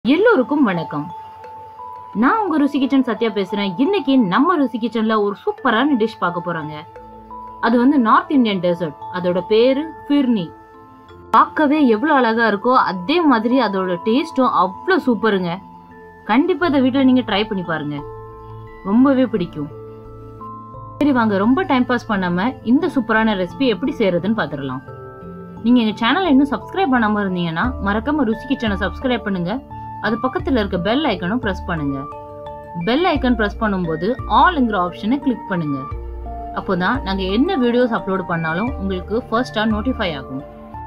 எல்லோருக்கும் வணக்கம் நான் உங்க ருசி கிச்சன் சத்யா பேசுறேன் இன்னைக்கு நம்ம ருசி கிச்சன்ல ஒரு சூப்பரான டிஷ் பார்க்க போறாங்க அது வந்து நார்த் இந்தியன் டெசர்ட் அதோட பேரு ஃபிர்னி பார்க்கவே எவ்வளோ அழகா இருக்கோ அதே மாதிரி அதோட டேஸ்ட்டும் அவ்வளோ சூப்பருங்க கண்டிப்பா இதை வீட்டில் நீங்க ட்ரை பண்ணி பாருங்க ரொம்பவே பிடிக்கும் சரி வாங்க ரொம்ப டைம் பாஸ் பண்ணாம இந்த சூப்பரான ரெசிபி எப்படி செய்யறதுன்னு பார்த்துடலாம் நீங்க எங்க சேனலை இன்னும் சப்ஸ்கிரைப் பண்ணாம இருந்தீங்கன்னா மறக்காம ருசி கிச்சனை சப்ஸ்கிரைப் பண்ணுங்க அது பக்கத்துல இருக்க பெல் ஐக்கனும் பிரஸ் பண்ணுங்க பெல் ஐக்கன் பிரஸ் பண்ணும்போது ஆல்ங்கிற ஆப்ஷனை கிளிக் பண்ணுங்க அப்போதான் நாங்க என்ன வீடியோஸ் அப்லோட் பண்ணாலும் உங்களுக்கு ஃபர்ஸ்டா நோட்டிஃபை ஆகும்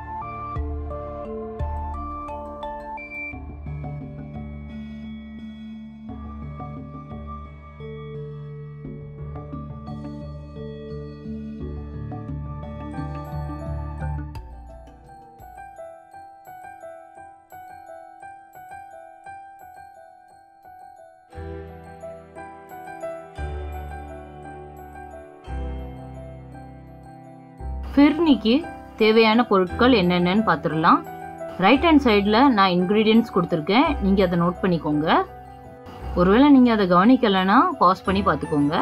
ஃபிர்னிக்கு தேவையான பொருட்கள் என்னென்னன்னு பார்த்துடலாம் ரைட் ஹேண்ட் சைடில் நான் இன்க்ரீடியன்ட்ஸ் கொடுத்துருக்கேன் நீங்கள் அதை நோட் பண்ணிக்கோங்க ஒருவேளை நீங்கள் அதை கவனிக்கலைன்னா பாஸ் பண்ணி பார்த்துக்கோங்க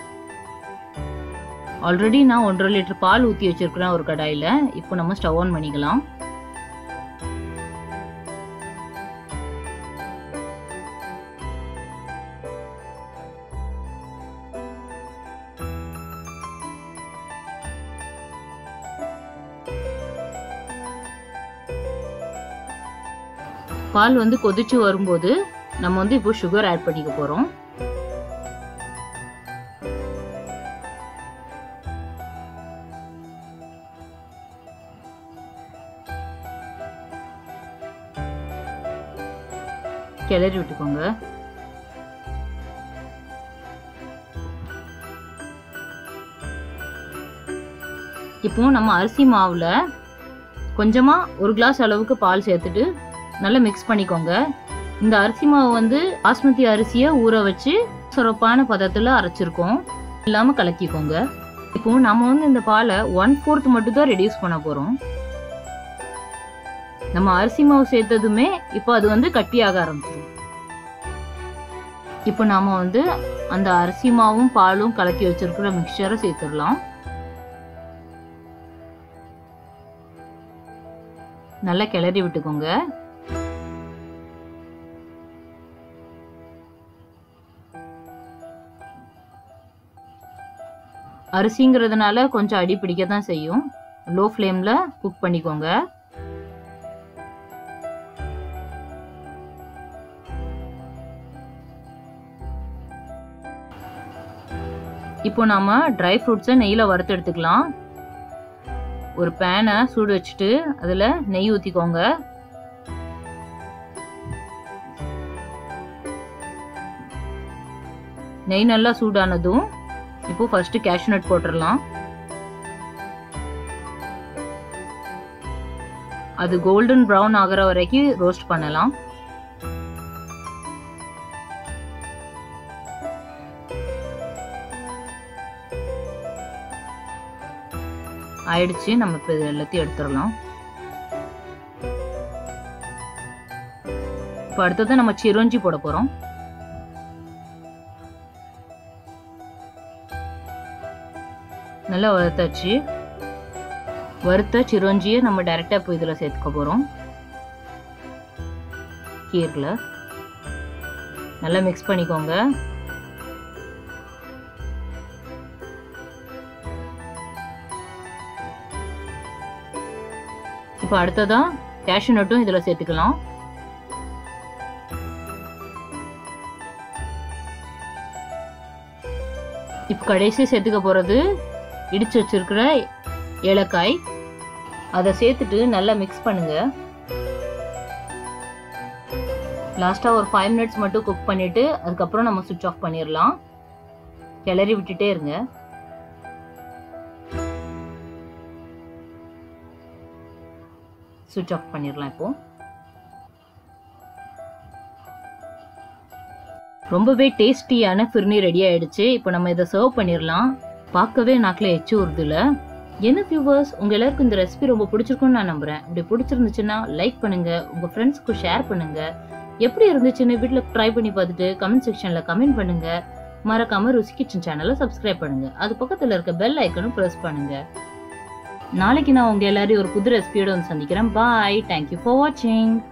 ஆல்ரெடி நான் ஒன்றரை லிட்டர் பால் ஊற்றி வச்சிருக்கிறேன் ஒரு கடாயில் இப்போ நம்ம ஸ்டவ் ஆன் பண்ணிக்கலாம் பால் வந்து கொதிச்சு வரும்போது நம்ம வந்து இப்போ சுகர் ஆட் பண்ணிக்க போறோம் கிளறி விட்டுக்கோங்க இப்போ நம்ம அரிசி மாவுல கொஞ்சமா ஒரு கிளாஸ் அளவுக்கு பால் சேர்த்துட்டு நல்லா மிக்ஸ் பண்ணிக்கோங்க இந்த அரிசி மாவு வந்து பாஸ்மதி அரிசியை ஊற வச்சு சுரப்பான பதத்தில் அரைச்சிருக்கோம் இல்லாமல் கலக்கிக்கோங்க இப்போ நம்ம வந்து இந்த பாலை ஒன் ஃபோர்த் மட்டும் தான் ரெடியூஸ் பண்ண போகிறோம் நம்ம அரிசி மாவு சேர்த்ததுமே இப்போ அது வந்து கட்டியாக ஆரம்பிச்சிடும் இப்போ நாம வந்து அந்த அரிசி மாவும் பாலும் கலக்கி வச்சிருக்கிற மிக்சரை சேர்த்துடலாம் நல்லா கிளறி விட்டுக்கோங்க அரிசிங்கிறதுனால கொஞ்சம் அடி பிடிக்க தான் செய்யும் லோ ஃப்ளேமில் குக் பண்ணிக்கோங்க இப்போ நாம ட்ரை ஃப்ரூட்ஸை நெய்யில் வறுத்து எடுத்துக்கலாம் ஒரு பேனை சூடு வச்சுட்டு அதில் நெய் ஊற்றிக்கோங்க நெய் நல்லா சூடானதும் இப்போ ஃபர்ஸ்ட் கேஷ்யூ நட் போட்டுடலாம் அது கோல்டன் ப்ரௌன் ஆகிற வரைக்கும் ரோஸ்ட் பண்ணலாம் ஆயிடுச்சு நம்ம இப்போ இது எல்லாத்தையும் எடுத்துடலாம் இப்போ அடுத்தது நம்ம சிரோஞ்சி போட போகிறோம் நல்லா வறுத்தாச்சு வறுத்த சிரோஞ்சியை நம்ம டைரெக்டாக இப்போ இதில் சேர்த்துக்க போகிறோம் கீரில் நல்லா மிக்ஸ் பண்ணிக்கோங்க இப்போ அடுத்ததாக கேஷ்யூ நட்டும் இதில் சேர்த்துக்கலாம் இப்போ கடைசி சேர்த்துக்க போகிறது இடிச்சு வச்சிருக்கிற ஏலக்காய் அதை சேர்த்துட்டு நல்லா மிக்ஸ் பண்ணுங்க லாஸ்ட்டாக ஒரு ஃபைவ் மினிட்ஸ் மட்டும் குக் பண்ணிட்டு அதுக்கப்புறம் நம்ம சுவிட்ச் ஆஃப் பண்ணிடலாம் கிளறி விட்டுட்டே இருங்க சுவிட்ச் ஆஃப் பண்ணிடலாம் இப்போ ரொம்பவே டேஸ்டியான ஃபிர்னி ரெடி ஆயிடுச்சு இப்போ நம்ம இதை சர்வ் பண்ணிடலாம் பார்க்கவே நாக்கில் எச்சு வருதுல என்ன வியூவர்ஸ் உங்க எல்லாருக்கும் இந்த ரெசிபி ரொம்ப பிடிச்சிருக்கும்னு நான் நம்புறேன் அப்படி பிடிச்சிருந்துச்சுன்னா லைக் பண்ணுங்க உங்க ஃப்ரெண்ட்ஸ்க்கு ஷேர் பண்ணுங்க எப்படி இருந்துச்சுன்னு வீட்டில் ட்ரை பண்ணி பார்த்துட்டு கமெண்ட் செக்ஷன்ல கமெண்ட் பண்ணுங்க மறக்காம ருசி கிச்சன் சேனலை சப்ஸ்கிரைப் பண்ணுங்க அது பக்கத்துல இருக்க பெல் ஐக்கனும் ப்ரெஸ் பண்ணுங்க நாளைக்கு நான் உங்க எல்லாரையும் ஒரு புது ரெசிபியோட வந்து சந்திக்கிறேன் பாய் தேங்க்யூ ஃபார் வாட்சிங்